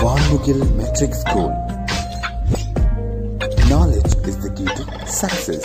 Vanmugil Metric School. Knowledge is the key to success.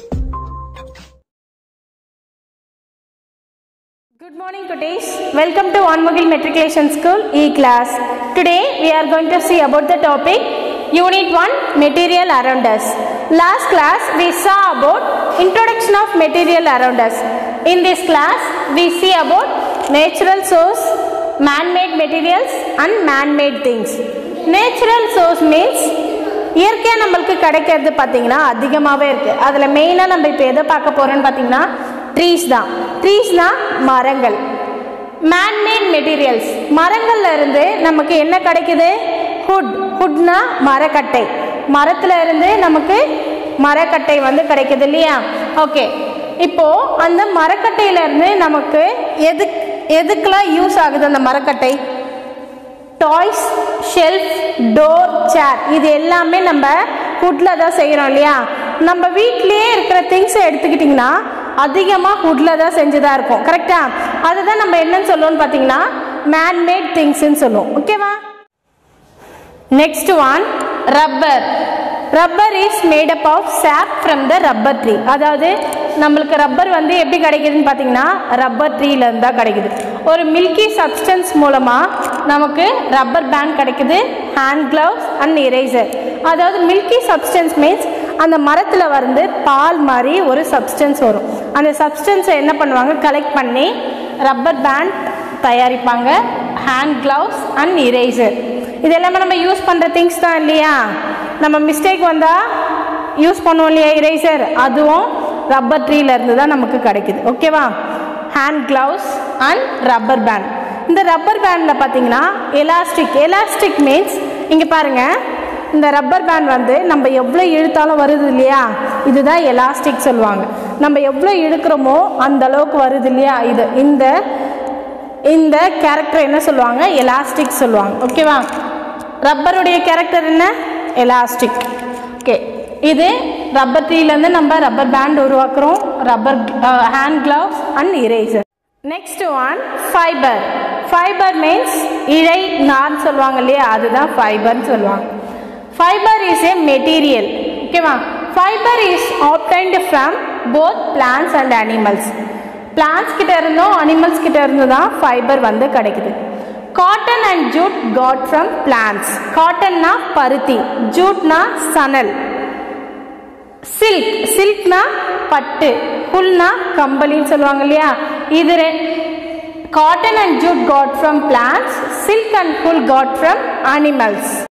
Good morning, cuties. Welcome to Onmugil Matriculation School E-class. Today we are going to see about the topic Unit 1 Material Around Us. Last class we saw about Introduction of Material Around Us. In this class we see about natural source, man-made materials and man-made things. Natural source means இயற்கையாக நம்மளுக்கு கிடைக்கிறது பார்த்தீங்கன்னா அதிகமாகவே இருக்குது அதில் மெயினாக நம்ம இப்போ எதை பார்க்க போகிறோன்னு பார்த்தீங்கன்னா ட்ரீஸ் தான் ட்ரீஸ்னா மரங்கள் மேன்மேட் மெட்டீரியல்ஸ் மரங்கள்ல இருந்து நமக்கு என்ன கிடைக்குது ஹுட் ஹுட்னா மரக்கட்டை மரத்துல இருந்து நமக்கு மரக்கட்டை வந்து கிடைக்குது இல்லையா ஓகே இப்போ அந்த மரக்கட்டையில இருந்து நமக்கு எதுக்கு எதுக்கெல்லாம் யூஸ் ஆகுது அந்த மரக்கட்டை டாய்ஸ் ஷெல்ஃப் டோர் சேர் இது எல்லாமே நம்ம ஹுட்டில் தான் செய்கிறோம் இல்லையா நம்ம வீட்லேயே இருக்கிற திங்ஸை எடுத்துக்கிட்டிங்கன்னா அதிகமாக ஹுட்டில் தான் செஞ்சுதான் இருக்கும் கரெக்டாக அதுதான் நம்ம என்னன்னு சொல்லுவோம்னு பார்த்தீங்கன்னா மேன்மேட் திங்ஸ்ன்னு சொல்லுவோம் ஓகேவா next one rubber rubber is made up of sap from the rubber tree அதாவது நம்மளுக்கு ரப்பர் வந்து எப்படி கிடைக்குதுன்னு பார்த்தீங்கன்னா ரப்பர் ட்ரீலேருந்து தான் கிடைக்குது ஒரு மில்கி சப்ஸ்டன்ஸ் மூலமாக நமக்கு ரப்பர் பேண்ட் கிடைக்குது ஹேண்ட் க்ளவுஸ் அண்ட் இரேசர் அதாவது மில்கி சப்ஸ்டன்ஸ் மீன்ஸ் அந்த மரத்தில் வந்து பால் மாதிரி ஒரு சப்ஸ்டன்ஸ் வரும் அந்த சப்ஸ்டன்ஸை என்ன பண்ணுவாங்க கலெக்ட் பண்ணி ரப்பர் பேண்ட் தயாரிப்பாங்க ஹேண்ட் க்ளவுஸ் அண்ட் இரேசர் இது எல்லாமே நம்ம யூஸ் பண்ணுற திங்ஸ் தான் இல்லையா நம்ம மிஸ்டேக் வந்தால் யூஸ் பண்ணுவோம் இல்லையா இரேசர் அதுவும் ரப்பர் ட்ரீலேருந்து தான் நமக்கு கிடைக்குது ஓகேவா hand gloves and rubber band இந்த ரப்பர் பேண்டில் பார்த்தீங்கன்னா எலாஸ்டிக் எலாஸ்டிக் மீன்ஸ் இங்கே பாருங்கள் இந்த ரப்பர் பேண்ட் வந்து நம்ம எவ்வளோ இழுத்தாலும் வருது இல்லையா இதுதான் எலாஸ்டிக் சொல்லுவாங்க நம்ம எவ்வளோ இழுக்கிறோமோ அந்த அளவுக்கு வருது இல்லையா இது இந்த இந்த கேரக்டர் என்ன சொல்லுவாங்க எலாஸ்டிக் சொல்லுவாங்க ஓகேவா ரப்பருடைய கேரக்டர் என்ன எலாஸ்டிக் ஓகே இது ரப்பர் ட்ரீலேருந்து நம்ம ரப்பர் பேண்ட் உருவாக்குறோம் rubber hand gloves and eraser next one fibre fibre means இழை நார்னு சொல்லுவாங்க இல்லையா அதுதான் ஃபைபர்னு சொல்லுவாங்க ஃபைபர் இஸ் ஏ மெட்டீரியல் ஓகேவா fibre is obtained from both plants and animals plants கிட்ட இருந்தும் அனிமல்ஸ் கிட்ட இருந்து தான் ஃபைபர் வந்து கிடைக்குது cotton and jute got from plants காட்டன்னா பருத்தி ஜூட்னா சணல் சில்க் சில்க்னா பட்டு புல்னா கம்பளின்னு சொல்லுவாங்க இல்லையா இது cotton and jute got from plants silk and wool got from animals